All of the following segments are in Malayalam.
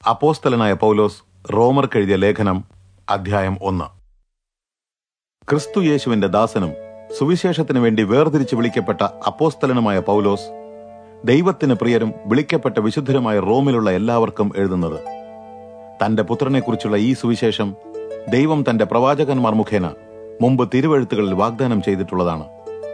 അപ്പോസ്തലനായ പൗലോസ് റോമർക്കെഴുതിയ ലേഖനം അധ്യായം ഒന്ന് ക്രിസ്തു യേശുവിന്റെ ദാസനും സുവിശേഷത്തിനു വേണ്ടി വേർതിരിച്ച് വിളിക്കപ്പെട്ട അപ്പോസ്തലനുമായ പൗലോസ് ദൈവത്തിന് പ്രിയരും വിളിക്കപ്പെട്ട വിശുദ്ധരുമായ റോമിലുള്ള എല്ലാവർക്കും എഴുതുന്നത് തന്റെ പുത്രനെക്കുറിച്ചുള്ള ഈ സുവിശേഷം ദൈവം തന്റെ പ്രവാചകന്മാർ മുഖേന മുമ്പ് തിരുവഴുത്തുകളിൽ വാഗ്ദാനം ചെയ്തിട്ടുള്ളതാണ്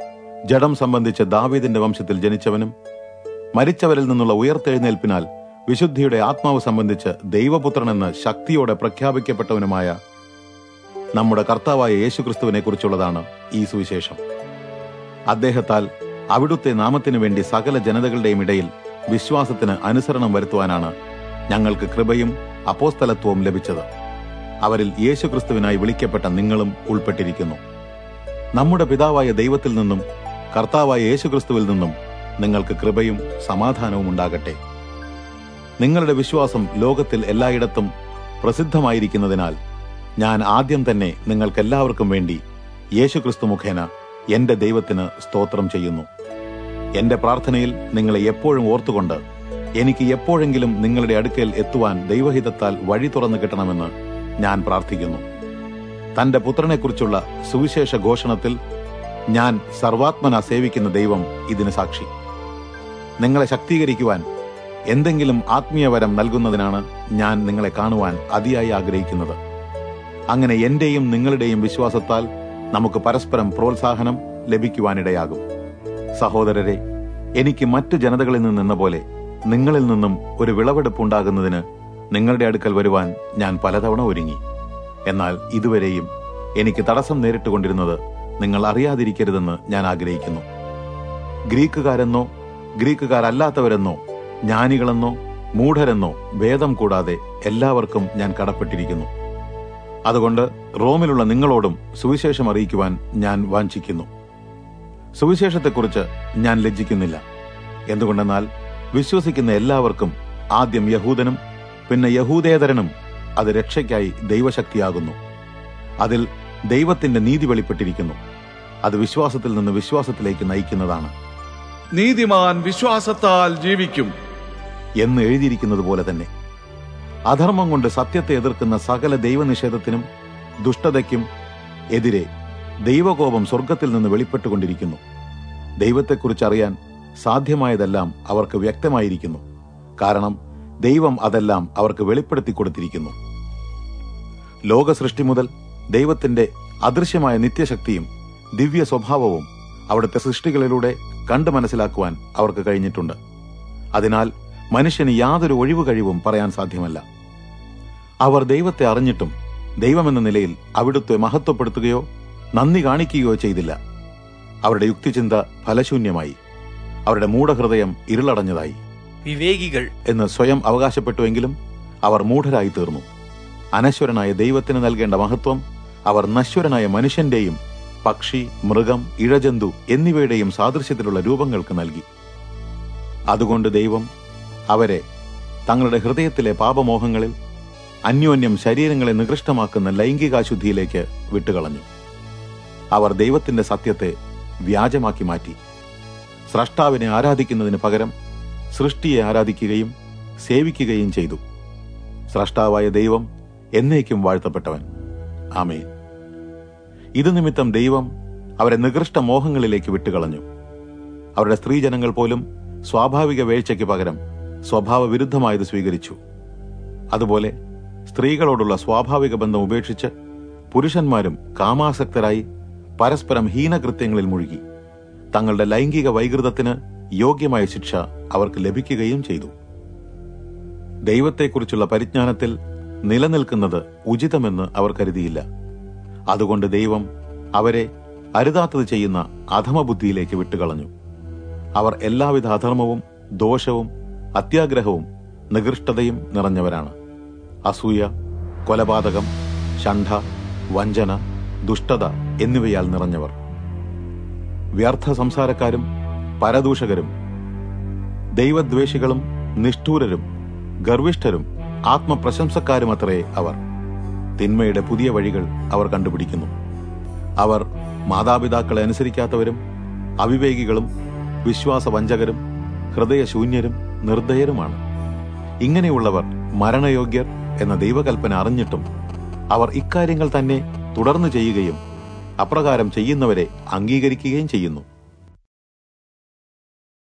ജഡം സംബന്ധിച്ച് ദാവീദിന്റെ വംശത്തിൽ ജനിച്ചവനും മരിച്ചവരിൽ നിന്നുള്ള ഉയർത്തെഴുന്നേൽപ്പിനാൽ വിശുദ്ധിയുടെ ആത്മാവ് സംബന്ധിച്ച് ദൈവപുത്രനെന്ന് ശക്തിയോടെ പ്രഖ്യാപിക്കപ്പെട്ടവനുമായ നമ്മുടെ കർത്താവായ യേശുക്രിസ്തുവിനെ കുറിച്ചുള്ളതാണ് ഈ സുവിശേഷം അദ്ദേഹത്താൽ അവിടുത്തെ നാമത്തിനു വേണ്ടി സകല ജനതകളുടെയും ഇടയിൽ വിശ്വാസത്തിന് അനുസരണം വരുത്തുവാനാണ് ഞങ്ങൾക്ക് കൃപയും അപ്പോസ്തലത്വവും ലഭിച്ചത് അവരിൽ യേശുക്രിസ്തുവിനായി വിളിക്കപ്പെട്ട നിങ്ങളും ഉൾപ്പെട്ടിരിക്കുന്നു നമ്മുടെ പിതാവായ ദൈവത്തിൽ നിന്നും കർത്താവായ യേശുക്രിസ്തുവിൽ നിന്നും നിങ്ങൾക്ക് കൃപയും സമാധാനവും ഉണ്ടാകട്ടെ നിങ്ങളുടെ വിശ്വാസം ലോകത്തിൽ എല്ലായിടത്തും പ്രസിദ്ധമായിരിക്കുന്നതിനാൽ ഞാൻ ആദ്യം തന്നെ നിങ്ങൾക്കെല്ലാവർക്കും വേണ്ടി യേശുക്രിസ്തു മുഖേന എന്റെ ദൈവത്തിന് സ്തോത്രം ചെയ്യുന്നു എന്റെ പ്രാർത്ഥനയിൽ നിങ്ങളെ എപ്പോഴും ഓർത്തുകൊണ്ട് എനിക്ക് എപ്പോഴെങ്കിലും നിങ്ങളുടെ അടുക്കൽ എത്തുവാൻ ദൈവഹിതത്താൽ വഴി തുറന്നു കിട്ടണമെന്ന് ഞാൻ പ്രാർത്ഥിക്കുന്നു തന്റെ പുത്രനെക്കുറിച്ചുള്ള സുവിശേഷ ഘോഷണത്തിൽ ഞാൻ സർവാത്മന സേവിക്കുന്ന ദൈവം ഇതിന് സാക്ഷി നിങ്ങളെ ശക്തീകരിക്കുവാൻ എന്തെങ്കിലും ആത്മീയവരം നൽകുന്നതിനാണ് ഞാൻ നിങ്ങളെ കാണുവാൻ അതിയായി ആഗ്രഹിക്കുന്നത് അങ്ങനെ എന്റെയും നിങ്ങളുടെയും വിശ്വാസത്താൽ നമുക്ക് പരസ്പരം പ്രോത്സാഹനം ലഭിക്കുവാനിടയാകും സഹോദരരെ എനിക്ക് മറ്റു ജനതകളിൽ നിന്നെന്ന പോലെ നിങ്ങളിൽ നിന്നും ഒരു വിളവെടുപ്പുണ്ടാകുന്നതിന് നിങ്ങളുടെ അടുക്കൽ വരുവാൻ ഞാൻ പലതവണ ഒരുങ്ങി എന്നാൽ ഇതുവരെയും എനിക്ക് തടസ്സം നേരിട്ടുകൊണ്ടിരുന്നത് നിങ്ങൾ അറിയാതിരിക്കരുതെന്ന് ഞാൻ ആഗ്രഹിക്കുന്നു ഗ്രീക്കുകാരെന്നോ ഗ്രീക്കുകാരല്ലാത്തവരെന്നോ ജ്ഞാനികളെന്നോ മൂഢരെന്നോ ഭേദം കൂടാതെ എല്ലാവർക്കും ഞാൻ കടപ്പെട്ടിരിക്കുന്നു അതുകൊണ്ട് റോമിലുള്ള നിങ്ങളോടും സുവിശേഷം അറിയിക്കുവാൻ ഞാൻ വാഞ്ചിക്കുന്നു സുവിശേഷത്തെക്കുറിച്ച് ഞാൻ ലജ്ജിക്കുന്നില്ല എന്തുകൊണ്ടെന്നാൽ വിശ്വസിക്കുന്ന എല്ലാവർക്കും ആദ്യം യഹൂദനും പിന്നെ യഹൂദേതരനും അത് രക്ഷയ്ക്കായി ദൈവശക്തിയാകുന്നു അതിൽ ദൈവത്തിന്റെ നീതി വെളിപ്പെട്ടിരിക്കുന്നു അത് വിശ്വാസത്തിൽ നിന്ന് വിശ്വാസത്തിലേക്ക് നയിക്കുന്നതാണ് നീതിമാൻ വിശ്വാസത്താൽ ജീവിക്കും എന്ന് എഴുതിയിരിക്കുന്നത് പോലെ തന്നെ അധർമ്മം കൊണ്ട് സത്യത്തെ എതിർക്കുന്ന സകല ദൈവനിഷേധത്തിനും ദുഷ്ടതയ്ക്കും എതിരെ ദൈവകോപം സ്വർഗത്തിൽ നിന്ന് വെളിപ്പെട്ടുകൊണ്ടിരിക്കുന്നു ദൈവത്തെക്കുറിച്ച് അറിയാൻ സാധ്യമായതെല്ലാം അവർക്ക് വ്യക്തമായിരിക്കുന്നു കാരണം ദൈവം അതെല്ലാം അവർക്ക് വെളിപ്പെടുത്തി കൊടുത്തിരിക്കുന്നു ലോക സൃഷ്ടി മുതൽ ദൈവത്തിന്റെ അദൃശ്യമായ നിത്യശക്തിയും ദിവ്യ സ്വഭാവവും അവിടുത്തെ സൃഷ്ടികളിലൂടെ കണ്ടു മനസ്സിലാക്കുവാൻ അവർക്ക് കഴിഞ്ഞിട്ടുണ്ട് അതിനാൽ മനുഷ്യന് യാതൊരു ഒഴിവു കഴിവും പറയാൻ സാധ്യമല്ല അവർ ദൈവത്തെ അറിഞ്ഞിട്ടും ദൈവമെന്ന നിലയിൽ അവിടുത്തെ മഹത്വപ്പെടുത്തുകയോ നന്ദി കാണിക്കുകയോ ചെയ്തില്ല അവരുടെ യുക്തിചിന്ത ഫലശൂന്യമായി അവരുടെ മൂഢഹൃദയം ഇരുളടഞ്ഞതായി വിവേകികൾ എന്ന് സ്വയം അവകാശപ്പെട്ടുവെങ്കിലും അവർ മൂഢരായി തീർന്നു അനശ്വരനായ ദൈവത്തിന് നൽകേണ്ട മഹത്വം അവർ നശ്വരനായ മനുഷ്യന്റെയും പക്ഷി മൃഗം ഇഴജന്തു എന്നിവയുടെയും സാദൃശ്യത്തിലുള്ള രൂപങ്ങൾക്ക് നൽകി അതുകൊണ്ട് ദൈവം അവരെ തങ്ങളുടെ ഹൃദയത്തിലെ പാപമോഹങ്ങളിൽ അന്യോന്യം ശരീരങ്ങളെ നികൃഷ്ടമാക്കുന്ന ലൈംഗികാശുദ്ധിയിലേക്ക് വിട്ടുകളഞ്ഞു അവർ ദൈവത്തിന്റെ സത്യത്തെ വ്യാജമാക്കി മാറ്റി സ്രഷ്ടാവിനെ ആരാധിക്കുന്നതിന് പകരം സൃഷ്ടിയെ ആരാധിക്കുകയും സേവിക്കുകയും ചെയ്തു സ്രഷ്ടാവായ ദൈവം എന്നേക്കും വാഴ്ത്തപ്പെട്ടവൻ ആമേൻ ഇത് നിമിത്തം ദൈവം അവരെ നികൃഷ്ട മോഹങ്ങളിലേക്ക് വിട്ടുകളഞ്ഞു അവരുടെ സ്ത്രീജനങ്ങൾ പോലും സ്വാഭാവിക വേഴ്ചയ്ക്ക് പകരം സ്വഭാവ വിരുദ്ധമായത് സ്വീകരിച്ചു അതുപോലെ സ്ത്രീകളോടുള്ള സ്വാഭാവിക ബന്ധം ഉപേക്ഷിച്ച് പുരുഷന്മാരും കാമാസക്തരായി പരസ്പരം ഹീനകൃത്യങ്ങളിൽ മുഴുകി തങ്ങളുടെ ലൈംഗിക വൈകൃതത്തിന് യോഗ്യമായ ശിക്ഷ അവർക്ക് ലഭിക്കുകയും ചെയ്തു ദൈവത്തെക്കുറിച്ചുള്ള പരിജ്ഞാനത്തിൽ നിലനിൽക്കുന്നത് ഉചിതമെന്ന് അവർ കരുതിയില്ല അതുകൊണ്ട് ദൈവം അവരെ അരുതാത്തത് ചെയ്യുന്ന അധമബുദ്ധിയിലേക്ക് വിട്ടുകളഞ്ഞു അവർ എല്ലാവിധ അധർമ്മവും ദോഷവും അത്യാഗ്രഹവും നികൃഷ്ടതയും നിറഞ്ഞവരാണ് അസൂയ കൊലപാതകം ഷണ്ഠ വഞ്ചന ദുഷ്ടത എന്നിവയാൽ നിറഞ്ഞവർ വ്യർത്ഥ സംസാരക്കാരും പരദൂഷകരും ദൈവദ്വേഷികളും നിഷ്ഠൂരരും ഗർവിഷ്ഠരും ആത്മപ്രശംസക്കാരുമത്രേ അവർ തിന്മയുടെ പുതിയ വഴികൾ അവർ കണ്ടുപിടിക്കുന്നു അവർ മാതാപിതാക്കളെ അനുസരിക്കാത്തവരും അവിവേകികളും വിശ്വാസവഞ്ചകരും ഹൃദയശൂന്യരും നിർദ്ദയരുമാണ് ഇങ്ങനെയുള്ളവർ മരണയോഗ്യർ എന്ന ദൈവകൽപ്പന അറിഞ്ഞിട്ടും അവർ ഇക്കാര്യങ്ങൾ തന്നെ തുടർന്ന് ചെയ്യുകയും അപ്രകാരം ചെയ്യുന്നവരെ അംഗീകരിക്കുകയും ചെയ്യുന്നു